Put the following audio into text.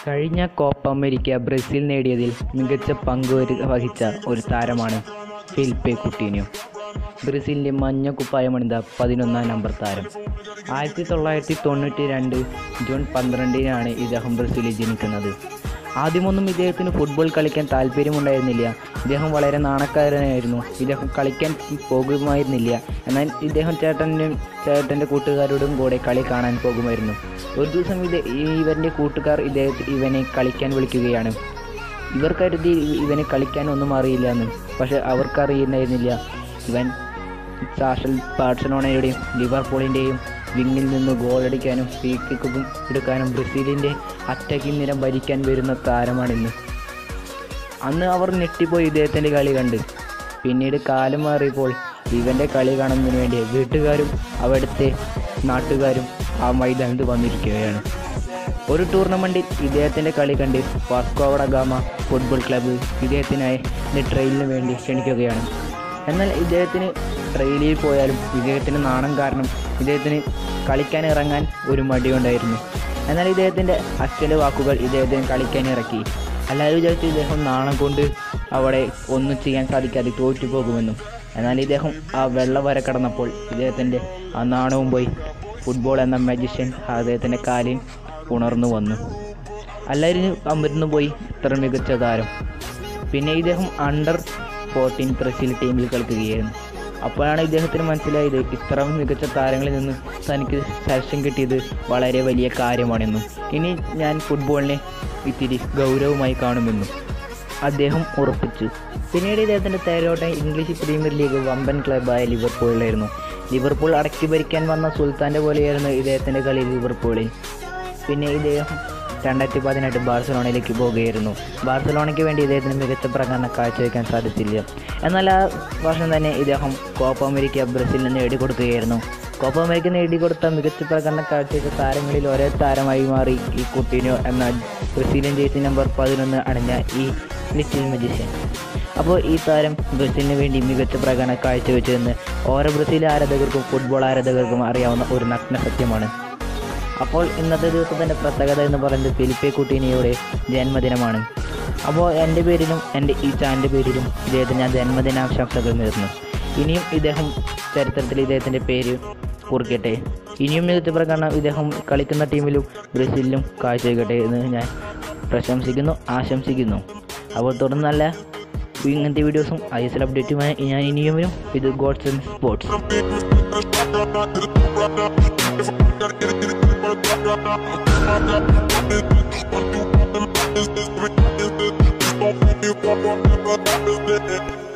കഴിഞ്ഞ Copa America Brazil നേടിയതിൽ മികച്ച പങ്ക് വരു- വഹിച്ച ഒരു താരമാണ് ഫിലിപ്പെ കുട്ടീനിയോ ബ്രസീലിൻ്റെ മഞ്ഞ കുപ്പായമണിത പതിനൊന്നാം നമ്പർ താരം ആയിരത്തി തൊള്ളായിരത്തി തൊണ്ണൂറ്റി രണ്ട് ജൂൺ പന്ത്രണ്ടിനാണ് ഇദ്ദേഹം ബ്രസീലിൽ ജനിക്കുന്നത് ആദ്യമൊന്നും ഇദ്ദേഹത്തിന് ഫുട്ബോൾ കളിക്കാൻ താല്പര്യമുണ്ടായിരുന്നില്ല ഇദ്ദേഹം വളരെ നാണക്കാരനായിരുന്നു ഇദ്ദേഹം കളിക്കാൻ പോകുമായിരുന്നില്ല എന്നാൽ ഇദ്ദേഹം ചേട്ടനും ചേട്ടൻ്റെ കൂട്ടുകാരോടും കൂടെ കളി കാണാൻ പോകുമായിരുന്നു ഒരു ദിവസം ഇത് ഇവൻ്റെ കൂട്ടുകാർ ഇദ്ദേഹത്തെ ഇവനെ കളിക്കാൻ വിളിക്കുകയാണ് ഇവർ കരുതി ഇവന് കളിക്കാൻ ഒന്നും അറിയില്ല എന്ന് പക്ഷെ അവർക്കറിയുന്നായിരുന്നില്ല ഇവൻ സാഷൽ ബാർസലോണയുടെയും ലിവർപൂളിൻ്റെയും വിങ്ങിൽ നിന്ന് ഗോളടിക്കാനും ഫ്രീ കിക്കും എടുക്കാനും ബ്രസീലിൻ്റെ അറ്റാക്കിംഗ് നിരം ഭരിക്കാൻ വരുന്ന താരമാണിന്ന് അന്ന് അവർ ഞെട്ടിപ്പോയി ഇദ്ദേഹത്തിൻ്റെ കളി കണ്ട് പിന്നീട് കാലം മാറിയപ്പോൾ ഇവൻ്റെ കളി കാണുന്നതിന് വേണ്ടി വീട്ടുകാരും അവിടുത്തെ നാട്ടുകാരും ആ മൈതാനത്ത് വന്നിരിക്കുകയാണ് ഒരു ടൂർണമെൻറ്റിൽ ഇദ്ദേഹത്തിൻ്റെ കളി കണ്ട് വാസ്കോവഡ ഗാമ ഫുട്ബോൾ ക്ലബ്ബ് ഇദ്ദേഹത്തിനായി ട്രെയിലിന് വേണ്ടി ക്ഷണിക്കുകയാണ് എന്നാൽ ഇദ്ദേഹത്തിന് ട്രെയിലിൽ പോയാലും ഇദ്ദേഹത്തിന് നാണം കാരണം ഇദ്ദേഹത്തിന് കളിക്കാൻ ഇറങ്ങാൻ ഒരു മടിയുണ്ടായിരുന്നു എന്നാൽ ഇദ്ദേഹത്തിൻ്റെ അച്ഛൻ്റെ വാക്കുകൾ ഇദ്ദേഹത്തിന് കളിക്കാൻ ഇറക്കി എല്ലാവരും വിചാരിച്ചു ഇദ്ദേഹം നാണം കൊണ്ട് അവിടെ ഒന്നും ചെയ്യാൻ സാധിക്കാതെ തോറ്റു പോകുമെന്നും എന്നാൽ ഇദ്ദേഹം ആ വെള്ള വര കടന്നപ്പോൾ ഇദ്ദേഹത്തിൻ്റെ ആ നാണവും പോയി ഫുട്ബോൾ എന്ന മജിഷ്യൻ അദ്ദേഹത്തിൻ്റെ കാലിൽ ഉണർന്നു വന്നു എല്ലാവരും അമർന്നു പോയി ഇത്ര മികച്ച താരം പിന്നെ ഇദ്ദേഹം അണ്ടർ ഫോർട്ടീൻ ബ്രസീൽ ടീമിൽ കളിക്കുകയായിരുന്നു അപ്പോഴാണ് ഇദ്ദേഹത്തിന് മനസ്സിലായത് ഇത്ര മികച്ച താരങ്ങളിൽ നിന്ന് തനിക്ക് സെലക്ഷൻ കിട്ടിയത് വളരെ വലിയ കാര്യമാണെന്നും ഇനി ഞാൻ ഫുട്ബോളിനെ ഇത്തിരി ഗൗരവമായി കാണുമെന്നും അദ്ദേഹം ഉറപ്പിച്ചു പിന്നീട് ഇദ്ദേഹത്തിൻ്റെ തേരോട്ടം ഇംഗ്ലീഷ് പ്രീമിയർ ലീഗ് വമ്പൻ ക്ലബ്ബായ ലിവർപൂളിലായിരുന്നു ലിവർപൂൾ അടക്കി ഭരിക്കാൻ വന്ന സുൽത്താൻ്റെ പോലെയായിരുന്നു ഇദ്ദേഹത്തിൻ്റെ കളി ലിവർപൂളിൽ പിന്നെ ഇദ്ദേഹം രണ്ടായിരത്തി പതിനെട്ട് ബാർസലോണയിലേക്ക് പോവുകയായിരുന്നു ബാർസലോണയ്ക്ക് വേണ്ടി ഇദ്ദേഹത്തിന് മികച്ച പ്രകടനം കാഴ്ചവെക്കാൻ സാധിച്ചില്ല എന്നാൽ ആ വർഷം തന്നെ ഇദ്ദേഹം കോപ്പ അമേരിക്ക ബ്രസീലിന് നേടിക്കൊടുക്കുകയായിരുന്നു കോപ്പ അമേരിക്ക നേടിക്കൊടുത്ത മികച്ച പ്രകടനം കാഴ്ചവെച്ച താരങ്ങളിൽ ഒരേ താരമായി മാറി ഈ കുട്ടീനോ എന്ന ബ്രസീലിയൻ ജേഴ്സി നമ്പർ പതിനൊന്ന് അണിഞ്ഞ ഈ ലിറ്റിൽ മജീഷ്യൻ അപ്പോൾ ഈ താരം ബ്രസീലിന് വേണ്ടി മികച്ച പ്രകടനം കാഴ്ചവെച്ചതെന്ന് ഓരോ ബ്രസീൽ ആരാധകർക്കും ഫുട്ബോൾ ആരാധകർക്കും അറിയാവുന്ന ഒരു നഗ്ന സത്യമാണ് അപ്പോൾ ഇന്നത്തെ ദിവസത്തിൻ്റെ പ്രത്യേകത എന്ന് പറയുന്നത് ഫിലിപ്പെ കുട്ടീനിയുടെ ജന്മദിനമാണ് അപ്പോൾ എൻ്റെ പേരിലും എൻ്റെ ഈ ചാനലിൻ്റെ പേരിലും ഇദ്ദേഹത്തിന് ഞാൻ ജന്മദിനാശംസകൾ നേർന്നു ഇനിയും ഇദ്ദേഹം ചരിത്രത്തിൽ ഇദ്ദേഹത്തിൻ്റെ പേര് കുറിക്കട്ടെ ഇനിയും മികച്ച പ്രകടനം ഇദ്ദേഹം കളിക്കുന്ന ടീമിലും ബ്രസീലിലും കാഴ്ചവെക്കട്ടെ എന്ന് ഞാൻ പ്രശംസിക്കുന്നു ആശംസിക്കുന്നു അപ്പോൾ തുടർന്ന് നല്ല ഇങ്ങനത്തെ വീഡിയോസും ഐ എസ് എൽ അപ്ഡേറ്റുമായി ഞാൻ ഇനിയും വരും ഇത് ഗോഡ്സ് ആൻഡ് സ്പോർട്സ് It's